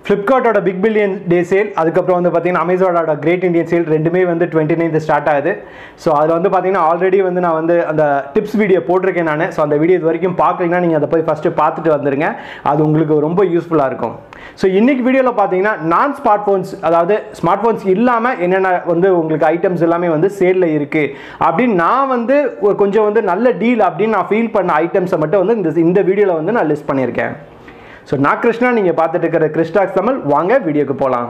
ஃப்ளிப்கார்ட்டோட big billion day sale அதுக்கப்புறம் வந்து பார்த்தீங்கன்னா அமேசானோட கிரேட் இந்தியன் சேல் ரெண்டுமே வந்து டுவெண்ட்டி நைன்த் ஸ்டார்ட் ஆகுது ஸோ அதில் வந்து பார்த்தீங்கன்னா ஆல்ரெடி வந்து நான் வந்து அந்த டிப்ஸ் வீடியோ போட்டிருக்கேன் நான் ஸோ அந்த வீடியோ இது வரைக்கும் பார்க்கலன்னா நீங்கள் அதை போய் ஃபஸ்ட்டு பார்த்துட்டு வந்துருங்க அது உங்களுக்கு ரொம்ப யூஸ்ஃபுல்லாக இருக்கும் ஸோ இன்னைக்கு வீடியோவில் பார்த்தீங்கன்னா நான் ஸ்மார்ட் ஃபோன்ஸ் அதாவது ஸ்மார்ட் ஃபோன்ஸ் இல்லாமல் என்னென்ன வந்து உங்களுக்கு ஐட்டம்ஸ் எல்லாமே வந்து சேலில் இருக்குது அப்படின்னு நான் வந்து ஒரு கொஞ்சம் வந்து நல்ல டீல் அப்படின்னு நான் ஃபீல் பண்ண ஐட்டம்ஸை மட்டும் வந்து இந்த இந்த வீடியோவில் வந்து நான் லிஸ்ட் பண்ணியிருக்கேன் ஸோ நான் கிருஷ்ணா நீங்கள் பார்த்துட்டு இருக்கிற கிறிஸ்டாக்ஸ் தமிழ் வாங்க வீடியோக்கு போகலாம்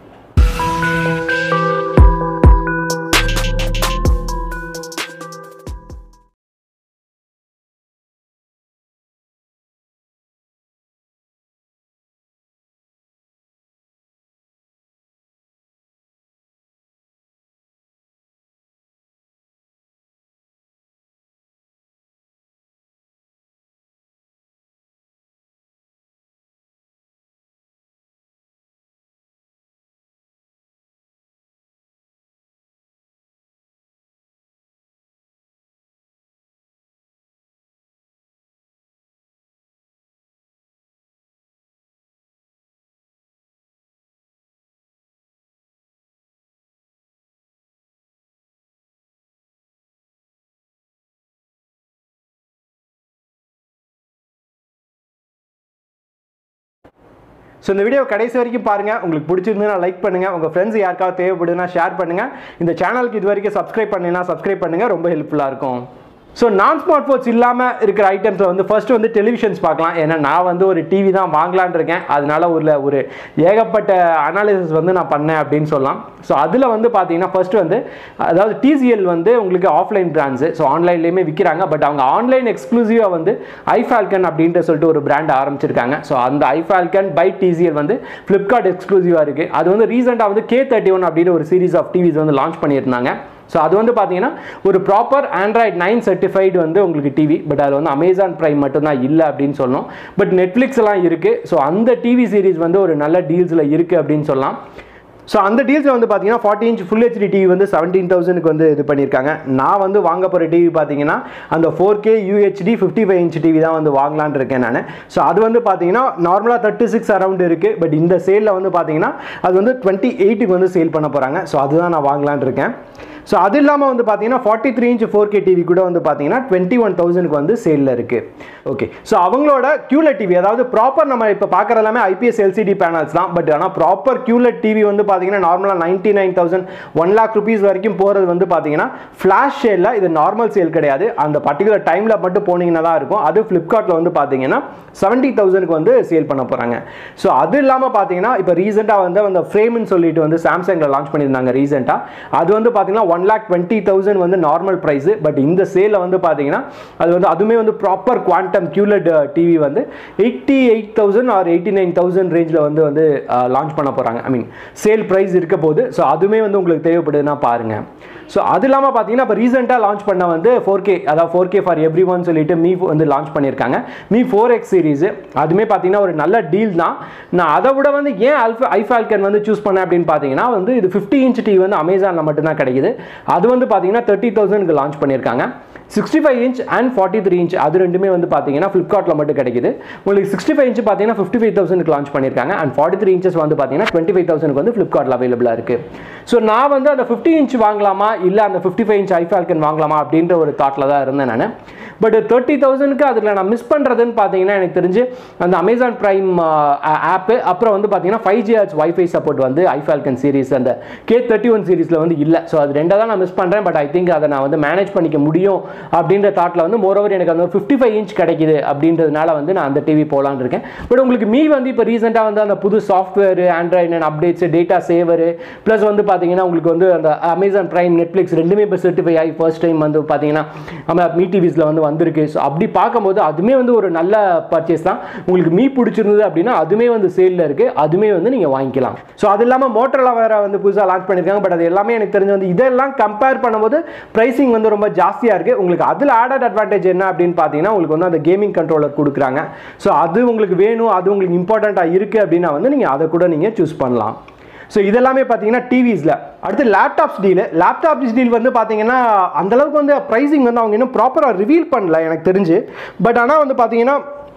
ஸோ இந்த வீடியோ கடைசி வரைக்கும் பாருங்கள் உங்களுக்கு பிடிச்சிருந்ததுன்னா லைக் பண்ணுங்கள் உங்கள் ஃப்ரெண்ட்ஸ் யாருக்காவது தேவைப்படுதுன்னா ஷேர் பண்ணுங்கள் இந்த சேனலுக்கு இது வரைக்கும் சப்ஸ்கிரைப் பண்ணலைன்னா சப்ஸ்கிரைப் பண்ணுங்கள் ரொம்ப ஹெல்ப்ஃபுல்லாக இருக்கும் ஸோ நான் ஸ்மார்ட் ஃபோன்ஸ் இல்லாமல் இருக்கிற ஐட்டம்ஸில் வந்து ஃபர்ஸ்ட் வந்து டெலிவிஷன்ஸ் பார்க்கலாம் ஏன்னா நான் வந்து ஒரு டிவி தான் வாங்கலான் இருக்கேன் அதனால ஒரு ஒரு ஏகப்பட்ட அனாலிசிஸ் வந்து நான் பண்ணேன் அப்படின்னு சொல்லலாம் ஸோ அதில் வந்து பார்த்தீங்கன்னா ஃபர்ஸ்ட் வந்து அதாவது டிசிஎல் வந்து உங்களுக்கு ஆஃப்லைன் பிராண்ட்ஸு ஸோ ஆன்லைன்லேயுமே விற்கிறாங்க பட் அவங்க ஆன்லைன் எக்ஸ்க்ளூசிவாக வந்து ஐஃபால்கன் அப்படின்ட்டு சொல்லிட்டு ஒரு பிராண்ட் ஆரம்பிச்சிருக்காங்க ஸோ அந்த ஐஃபால்கன் பை டிசிஎல் வந்து ஃப்ளிப்கார்ட் எக்ஸ்க்ளூசிவாக இருக்குது அது வந்து ரீசெண்டாக வந்து கே தேர்ட்டி ஒன் அப்படின்னு ஒரு சீரிஸ் ஆஃப் டிவிஸ் வந்து லான்ச் பண்ணியிருந்தாங்க ஸோ அது வந்து பார்த்தீங்கன்னா ஒரு ப்ராப்பர் ஆண்ட்ராய்ட் நைன் சர்டிஃபைடு வந்து உங்களுக்கு டிவி பட் அதில் வந்து அமேசான் ப்ரைம் மட்டும்தான் இல்லை அப்படின்னு சொல்லணும் பட் நெட்ஃப்ளிக்ஸ் எல்லாம் இருக்குது ஸோ அந்த டிவி சீரிஸ் வந்து ஒரு நல்ல டீல்ஸில் இருக்குது அப்படின்னு சொல்லலாம் ஸோ அந்த டீல்ஸில் வந்து பார்த்தீங்கன்னா forty inch full HD TV வந்து செவன்டீன் தௌசண்ட்க்கு வந்து இது பண்ணியிருக்காங்க நான் வந்து வாங்க போகிற டிவி பார்த்தீங்கன்னா அந்த four K UHD fifty five inch TV தான் வந்து வாங்கலான் இருக்கேன் நான் ஸோ அது வந்து பார்த்தீங்கன்னா நார்மலாக தேர்ட்டி சிக்ஸ் அரௌண்ட் இருக்குது பட் இந்த சேலில் வந்து பார்த்தீங்கன்னா அது வந்து டுவெண்ட்டி எயிட்டுக்கு வந்து சேல் பண்ண போகிறாங்க ஸோ அதுதான் நான் வாங்கலான் இருக்கேன் ஸோ அது இல்லாமல் வந்து பார்த்தீங்கன்னா forty three inch four K TV கூட வந்து பார்த்தீங்கன்னா டுவெண்ட்டி ஒன் தௌசண்ட்க்கு வந்து சேலில் இருக்குது ஓகே ஸோ அவங்களோட கியூலெட் டிவி அதாவது ப்ராப்பர் நம்ம இப்போ பார்க்குற எல்லாமே ஐபிஎஸ் எல்சிடி பேனல்ஸ் தான் பட் ஆனால் ப்ராப்பர் கியூலெட் டிவி வந்து பார்த்தீங்கன்னா நார்மலாக ninety nine thousand one lakh rupees வரைக்கும் போகிறது வந்து பார்த்தீங்கன்னா ஃப்ளாஷ் சேலில் இது நார்மல் சேல் கிடையாது அந்த பர்டிகுலர் டைமில் மட்டும் போனீங்கன்னா தான் இருக்கும் அது ஃப்ளிப்கார்ட்டில் வந்து பார்த்தீங்கன்னா செவன்ட்டி தௌசண்ட்க்கு வந்து சேல் பண்ண போகிறாங்க ஸோ அது இல்லாமல் பார்த்தீங்கன்னா இப்போ ரீசெண்டாக வந்து அந்த ஃப்ரேம்னு சொல்லிட்டு வந்து சாம்சங்கில் லான்ச் பண்ணியிருந்தாங்க ரீசெண்டாக அது வந்து பார்த்தீங்கன்னா ஒன் லேக் டுவெண்ட்டி தௌசண்ட் வந்து நார்மல் ப்ரைஸு பட் இந்த சேலில் வந்து பார்த்தீங்கன்னா அது வந்து அதுவுமே வந்து ப்ராப்பர் குவாண்டம் கியூலட் டிவி வந்து eighty eight thousand or eighty nine thousand ரேஞ்சில் வந்து வந்து லான்ச் பண்ண போகிறாங்க ஐ மீன் சேல் ப்ரைஸ் இருக்க போது ஸோ அதுவுமே வந்து உங்களுக்கு தேவைப்படுதுன்னா பாருங்கள் ஸோ அது இல்லாமல் பார்த்தீங்கன்னா இப்போ ரீசெண்டாக லான்ச் பண்ண வந்து ஃபோர் கே அதாவது four K for everyone சொல்லிட்டு மீ வந்து லான்ச் பண்ணியிருக்காங்க மீ ஃபோர் எக்ஸ் சீரிஸ் அதுவுமே பார்த்தீங்கன்னா ஒரு நல்ல டீல் தான் நான் அதை விட வந்து ஏன் அல்ஃபா ஐஃபால்கன் வந்து சூஸ் பண்ணேன் அப்படின்னு பார்த்தீங்கன்னா வந்து இது ஃபிஃப்டி இன்ச் டிவி வந்து அமேசானில் மட்டும்தான் கிடைக்குது அது வந்து பார்த்தீங்கன்னா தேர்ட்டி தௌசண்ட்க்கு லான்ச் பண்ணியிருக்காங்க sixty five inch and forty three inch அது ரெண்டுமே வந்து பார்த்தீங்கன்னா ஃப்ளிப்கார்ட்டில் மட்டும் கிடைக்குது உங்களுக்கு சிக்ஸ்டி ஃபைவ் இன்ச் பார்த்தீங்கன்னா ஃபிஃப்டி ஃபைவ் தௌசண்ட்க்கு லான்ச் பண்ணியிருக்காங்க அண்ட் ஃபார்ட்டி த்ரீ இன்ச்சஸ் வந்து பார்த்தீங்கன்னா டுவெண்ட்டி ஃபைவ் தௌசண்ட்க்கு வந்து ஃப்ளிப்கார்ட்டில் அவைலபிளாக இருக்குது ஸோ நான் வந்து அந்த ஃபிஃப்டி இன்ச் வாங்கலாமா இல்லை அந்த ஃபிஃப்டி ஃபைவ் இன்ச் ஐஃபால்கன் வாங்கலாமா அப்படின்ற ஒரு தாட்டில் தான் இருந்தேன் நான் பட் தேர்ட்டி தௌசண்ட்க்கு அதில் நான் மிஸ் பண்ணுறதுன்னு பார்த்தீங்கன்னா எனக்கு தெரிஞ்சு அந்த அமேசான் ப்ரைம் ஆப்பு அப்புறம் வந்து பார்த்தீங்கன்னா five G H wifi support வந்து ஐஃபால்கன் சீரிஸ் அந்த கே தேர்ட்டி ஒன் சீரிஸில் வந்து இல்லை ஸோ அது ரெண்டாக தான் நான் மிஸ் பண்ணுறேன் பட் ஐ திங்க் அதை நான் வந்து மேனேஜ் பண்ணிக்க முடியும் அப்படின்ற தாட்டில் வந்து மோரோவர் எனக்கு அந்த ஃபிஃப்டி ஃபைவ் இன்ச் கிடைக்குது அப்படின்றதுனால வந்து நான் அந்த டிவி போகலான்னு இருக்கேன் பட் உங்களுக்கு மீ வந்து இப்போ ரீசெண்டாக வந்து அந்த புது software android and updates data saver plus வந்து பார்த்தீங்கன்னா உங்களுக்கு வந்து அந்த அமேசான் ப்ரைம் நெட்ஃப்ளிக்ஸ் ரெண்டுமே இப்போ சர்டிஃபை ஆகி ஃபர்ஸ்ட் டைம் வந்து பார்த்தீங்கன்னா நம்ம மீ டிவிஸில் வந்து வந்திருக்கு ஸோ அப்படி பார்க்கும்போது அதுவுமே வந்து ஒரு நல்ல பர்ச்சேஸ் தான் உங்களுக்கு மீ பிடிச்சிருந்தது அப்படின்னா அதுவுமே வந்து சேலில் இருக்குது அதுவுமே வந்து நீங்கள் வாங்கிக்கலாம் ஸோ அது இல்லாமல் மோட்டரில் வேறு வந்து புதுசாக லான்ச் பண்ணியிருக்காங்க பட் அது எல்லாமே எனக்கு தெரிஞ்சு வந்து இதெல்லாம் கம்பேர் பண்ணும்போது ப்ரைஸிங் வந்து ரொம்ப ஜாஸ்தியாக இருக்குது உங்களுக்கு அதில் ஆடட் அட்வான்டேஜ் என்ன அப்படின்னு பார்த்தீங்கன்னா உங்களுக்கு வந்து அந்த கேமிங் கண்ட்ரோலர் கொடுக்குறாங்க ஸோ அது உங்களுக்கு வேணும் அது உங்களுக்கு இம்பார்ட்டண்ட்டாக இருக்குது அப்படின்னா வந்து நீங்கள் அதை கூட நீங்கள் சூஸ் பண்ணலாம் ஸோ இதெல்லாமே பார்த்தீங்கன்னா டிவிஸில் அடுத்து லேப்டாப்ஸ் டீல் லேப்டாப்ஸ் டீல் வந்து பார்த்தீங்கன்னா அந்தளவுக்கு வந்து ப்ரைஸிங் வந்து அவங்க இன்னும் ப்ராப்பராக ரிவீல் பண்ணல எனக்கு தெரிஞ்சு பட் ஆனால் வந்து பார்த்தீங்கன்னா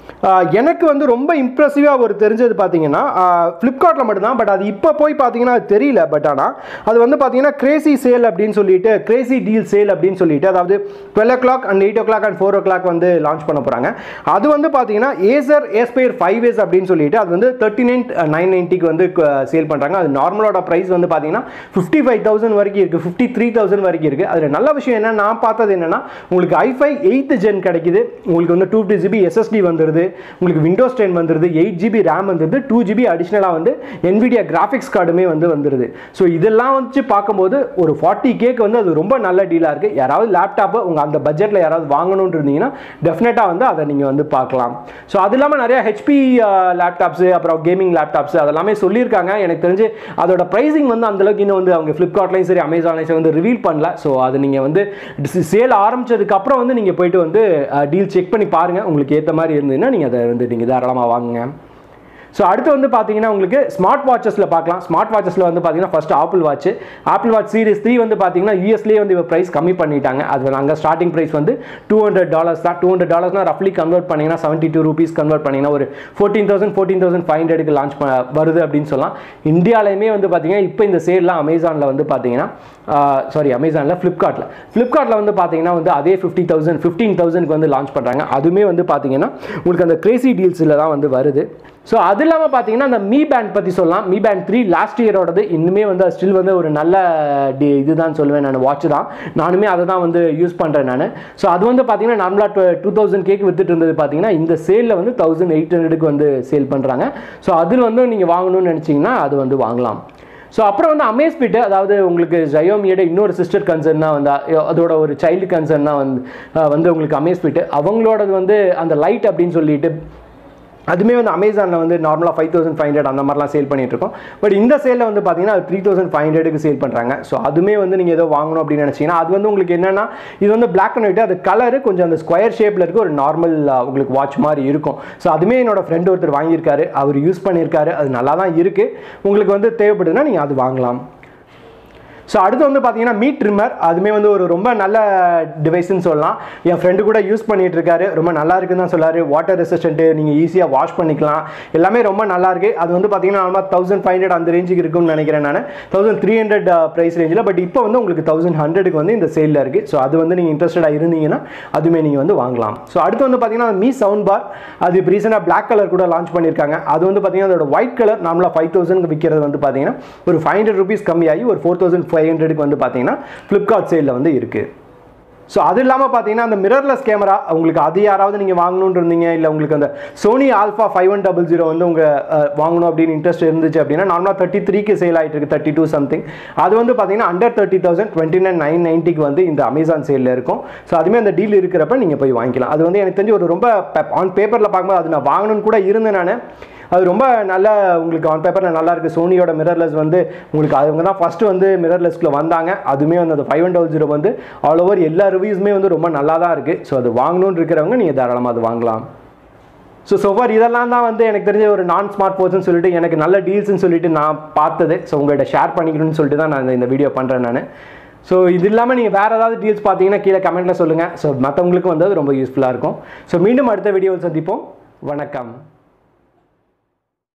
ஆஹ் எனக்கு வந்து ரொம்ப இம்ப்ரெசிவாக ஒரு தெரிஞ்சது பார்த்தீங்கன்னா ஃப்ளிப்கார்ட்டில் மட்டும்தான் பட் அது இப்போ போய் பார்த்தீங்கன்னா அது தெரியல பட் ஆனால் அது வந்து பார்த்தீங்கன்னா கிரேசி சேல் அப்படின்னு சொல்லிட்டு கிரேசி டீல் சேல் அப்படின்னு சொல்லிட்டு அதாவது twelve o'clock and eight o'clock and four o'clock வந்து லான்ச் பண்ண போகிறாங்க அது வந்து பார்த்தீங்கன்னா ஏசர் ஏஸ்பயர் ஃபைவ் ஏஸ் அப்படின்னு சொல்லிட்டு அது வந்து தேர்ட்டி நைன் நைன் நைன்ட்டிக்கு வந்து சேல் பண்ணுறாங்க அது நார்மலோட ப்ரைஸ் வந்து பார்த்தீங்கன்னா ஃபிஃப்டி ஃபைவ் தௌசண்ட் வரைக்கும் இருக்குது ஃபிஃப்டி த்ரீ தௌசண்ட் வரைக்கும் இருக்குது அதில் நல்ல விஷயம் என்ன நான் பார்த்தது என்னன்னா உங்களுக்கு ஐஃபை எயித்து ஜென் கிடைக்குது உங்களுக்கு வந்து டூ ஃபிஃப்டி ஜிபி எஸ்எஸ்டி வந்துருது உங்களுக்கு விண்டோஸ் டென் வந்துருது எயிட் ஜிபி ரேம் வந்துருது டூ ஜிபி அடிஷ்னலாக வந்து NVIDIA கிராஃபிக்ஸ் கார்டுமே வந்து வந்துருது ஸோ இதெல்லாம் வச்சு பார்க்கும்போது ஒரு ஃபார்ட்டி கேக்கு வந்து அது ரொம்ப நல்ல டீலாக இருக்குது யாராவது லேப்டாப்பை உங்கள் அந்த பட்ஜெட்டில் யாராவது வாங்கணும்னு இருந்தீங்கன்னா டெஃபினட்டாக வந்து அதை நீங்கள் வந்து பார்க்கலாம் ஸோ அது இல்லாமல் நிறைய ஹெச்பி லேப்டாப்ஸு அப்புறம் கேமிங் லேப்டாப்ஸ் அதெல்லாமே சொல்லியிருக்காங்க எனக்கு தெரிஞ்சு அதோட ப்ரைஸிங் வந்து அந்தளவுக்கு இன்னும் வந்து அவங்க ஃப்ளிப்கார்ட்லையும் சரி அமேசான்லையும் சரி வந்து ரிவீல் பண்ணல ஸோ அது நீங்கள் வந்து சேல் ஆரம்பிச்சதுக்கு அப்புறம் வந்து நீங்கள் போயிட்டு வந்து டீல் செக் பண்ணி பாருங்கள் உங்களுக்கு ஏற்ற மாதிரி இருந்ததுன்னா நீங்கள் அதை வந்து நீங்கள் தாராளமாக வாங்குங்க ஸோ அடுத்து வந்து பார்த்தீங்கன்னா உங்களுக்கு ஸ்மார்ட் வாட்சஸில் பார்க்கலாம் ஸ்மார்ட் வாட்சஸில் வந்து பார்த்தீங்கன்னா first Apple watch Apple watch series three வந்து பார்த்தீங்கன்னா யூஎஸ்லேயே வந்து இப்போ ப்ரைஸ் கம்மி பண்ணிட்டாங்க அது அங்கே ஸ்டார்டிங் ப்ரைஸ் வந்து டூ ஹண்ட்ரட் டாலர்ஸ் தான் டூ ஹண்ட்ரட் டாலர்ஸ்னா ரஃப்லி கன்வெர்ட் பண்ணிங்கன்னா செவன்ட்டி டூ ருபீஸ் கன்வெர்ட் பண்ணிங்கன்னா ஒரு fourteen thousand fourteen thousand five ஹண்ட்ரடுக்கு லான்ச் வருது அப்படின்னு சொல்லலாம் இந்தியாவிலையுமே வந்து பார்த்தீங்கன்னா இப்போ இந்த சேல்லாம் அமேசானில் வந்து பார்த்தீங்கன்னா சாரி அமேசானில் ஃப்ளிப்கார்ட்டில் ஃப்ளிப்கார்ட்டில் வந்து பார்த்தீங்கன்னா வந்து அதே ஃபிஃப்டி தௌசண்ட் ஃபிஃப்டீன் தௌசண்ட்க்கு வந்து லான்ச் பண்ணுறாங்க அதுவுமே வந்து பார்த்தீங்கன்னா உங்களுக்கு அந்த கிரேசி டீல்ஸில் தான் வந்து வருது ஸோ அது இல்லாமல் பார்த்தீங்கன்னா அந்த மீ பேண்ட் பற்றி சொல்லலாம் மீ பேண்ட் த்ரீ லாஸ்ட் இயரோடது இன்னுமே வந்து ஸ்டில் வந்து ஒரு நல்ல டி இதுதான் சொல்லுவேன் நான் வாட்ச் தான் நானுமே அதை தான் வந்து யூஸ் பண்ணுறேன் நான் ஸோ அது வந்து பார்த்தீங்கன்னா நார்மலாக டூ தௌசண்ட் கேக் வித்துட்டு இருந்தது பார்த்தீங்கன்னா இந்த சேலில் வந்து தௌசண்ட் எயிட் ஹண்ட்ரடுக்கு வந்து சேல் பண்ணுறாங்க ஸோ அதில் வந்து நீங்கள் வாங்கணும்னு நினச்சிங்கன்னா அது வந்து வாங்கலாம் ஸோ அப்புறம் வந்து அமேஸ்பிட் அதாவது உங்களுக்கு ஜயோமியோட இன்னொரு சிஸ்டர் கன்சர்ன் தான் வந்து அ- அதோட ஒரு சைல்டு கன்சர்ன் தான் வந்து அஹ் வந்து உங்களுக்கு அமேஸ்பிட் அவங்களோடது வந்து அந்த லைட் அப்படின்னு சொல்லிட்டு அதுவுமே வந்து அமேசானில் வந்து நார்மலாக ஃபைவ் தௌசண்ட் ஃபைவ் ஹண்ட்ரட் அந்த மாதிரிலாம் சேல் பண்ணிட்டு இருக்கோம் பட் இந்த சேலில் வந்து பார்த்தீங்கன்னா அது த்ரீ தௌசண்ட் ஃபைவ் ஹண்ட்ரடுக்கு சேல் பண்ணுறாங்க ஸோ அதுவுமே வந்து நீங்கள் ஏதோ வாங்கணும் அப்படின்னு நினச்சிங்கன்னா அது வந்து உங்களுக்கு என்னன்னா இது வந்து பிளாக் அண்ட் ஒயிட் அது கலரு கொஞ்சம் அந்த ஸ்கொயர் ஷேப்பில் இருக்க ஒரு நார்மல் உங்களுக்கு வாட்ச் மாதிரி இருக்கும் ஸோ அதுவுமே என்னோட ஃப்ரெண்ட் ஒருத்தர் வாங்கியிருக்காரு அவர் யூஸ் பண்ணியிருக்காரு அது நல்லா தான் இருக்குது உங்களுக்கு வந்து தேவைப்படுதுன்னா நீங்கள் அது வாங்கலாம் ஸோ அடுத்து வந்து பார்த்தீங்கன்னா மீட் ட்ரிம்மர் அதுவுமே வந்து ஒரு ரொம்ப நல்ல டிவைஸ்னு சொல்லலாம் என் ஃப்ரெண்டு கூட யூஸ் பண்ணிட்டு இருக்காரு ரொம்ப நல்லா இருக்குன்னு தான் சொல்லாரு வாட்டர் ரெசிஸ்டன்ட்டு நீங்கள் ஈஸியாக வாஷ் பண்ணிக்கலாம் எல்லாமே ரொம்ப நல்லா இருக்கு அது வந்து பார்த்தீங்கன்னா நார்மலாக தௌசண்ட் ஃபைவ் ஹண்ட்ரட் அந்த ரேஞ்சுக்கு இருக்கும்னு நினைக்கிறேன் நான் தௌசண்ட் த்ரீ ஹண்ட்ரட் ப்ரைஸ் ரேஞ்சில் பட் இப்போ வந்து உங்களுக்கு தௌசண்ட் ஹண்ட்ரடுக்கு வந்து இந்த சேலில் இருக்குது ஸோ அது வந்து நீங்கள் இன்ட்ரெஸ்டடாக இருந்தீங்கன்னா அதுவுமே நீங்கள் வந்து வாங்கலாம் ஸோ அடுத்து வந்து பார்த்தீங்கன்னா மீ சவுண்ட் பார் அது இப்போ ரீசெண்டாக பிளாக் கலர் கூட லான்ச் பண்ணியிருக்காங்க அது வந்து பார்த்தீங்கன்னா அதோட ஒயிட் கலர் நார்மலாக ஃபைவ் தௌசண்ட் விற்கிறது வந்து பார்த்தீங்கன்னா ஒரு ஃபைவ் ஹண்ட்ரட் ருபீஸ் கம்மியாகி ஒரு ஃபோர் தௌசண்ட் ஃபைவ் ஹண்ட்ரடுக்கு வந்து பார்த்தீங்கன்னா ஃப்ளிப்கார்ட் சேலில் வந்து இருக்குது ஸோ அது இல்லாமல் பார்த்தீங்கன்னா அந்த மிரர்லெஸ் கேமரா உங்களுக்கு அது யாராவது நீங்கள் வாங்கணும்னு இருந்தீங்க இல்லை உங்களுக்கு அந்த Sony alpha five one double zero வந்து உங்கள் வாங்கணும் அப்படின்னு இன்ட்ரெஸ்ட் இருந்துச்சு அப்படின்னா நார்மலாக தேர்ட்டி த்ரீக்கு சேல் ஆகிட்டு இருக்கு தேர்ட்டி டூ சம்திங் அது வந்து பார்த்தீங்கன்னா under thirty thousand twenty nine nine நைன்ட்டிக்கு வந்து இந்த அமேசான் சேலில் இருக்கும் ஸோ அதுவுமே அந்த டீல் இருக்கிறப்ப நீங்கள் போய் வாங்கிக்கலாம் அது வந்து எனக்கு தெரிஞ்சு ஒரு ரொம்ப ஆன் பேப்பரில் பார்க்கும்போது அது நான் வாங்கணும்னு கூட இருந்தேன் நான் அது ரொம்ப நல்ல உங்களுக்கு ஆன் பேப்பரில் நல்லா இருக்குது சோனியோட மிரர்லெஸ் வந்து உங்களுக்கு அவங்க தான் ஃபஸ்ட்டு வந்து மிரர்லெஸ்க்குள்ள வந்தாங்க அதுவுமே வந்து அந்த ஃபைவ் ஒன் டபுள் ஜீரோ வந்து ஆல் ஓவர் எல்லா ரிவ்யூஸுமே வந்து ரொம்ப நல்லா தான் இருக்குது ஸோ அது வாங்கணும்னு இருக்கிறவங்க நீங்கள் தாராளமாக அது வாங்கலாம் ஸோ சோஃபார் இதெல்லாம் தான் வந்து எனக்கு தெரிஞ்ச ஒரு நான் ஸ்மார்ட் ஃபோன்ஸ்னு சொல்லிட்டு எனக்கு நல்ல டீல்ஸ்னு சொல்லிட்டு நான் பார்த்தது ஸோ உங்கள்கிட்ட ஷேர் பண்ணிக்கணும்னு சொல்லிட்டு தான் நான் இந்த வீடியோ பண்ணுறேன் நான் ஸோ இது இல்லாமல் நீங்கள் வேறு ஏதாவது டீல்ஸ் பார்த்தீங்கன்னா கீழே கமெண்ட்டில் சொல்லுங்கள் ஸோ மற்றவங்களுக்கும் வந்து அது ரொம்ப யூஸ்ஃபுல்லாக இருக்கும் ஸோ மீண்டும் அடுத்த வீடியோவில் சந்திப்போம் வணக்கம்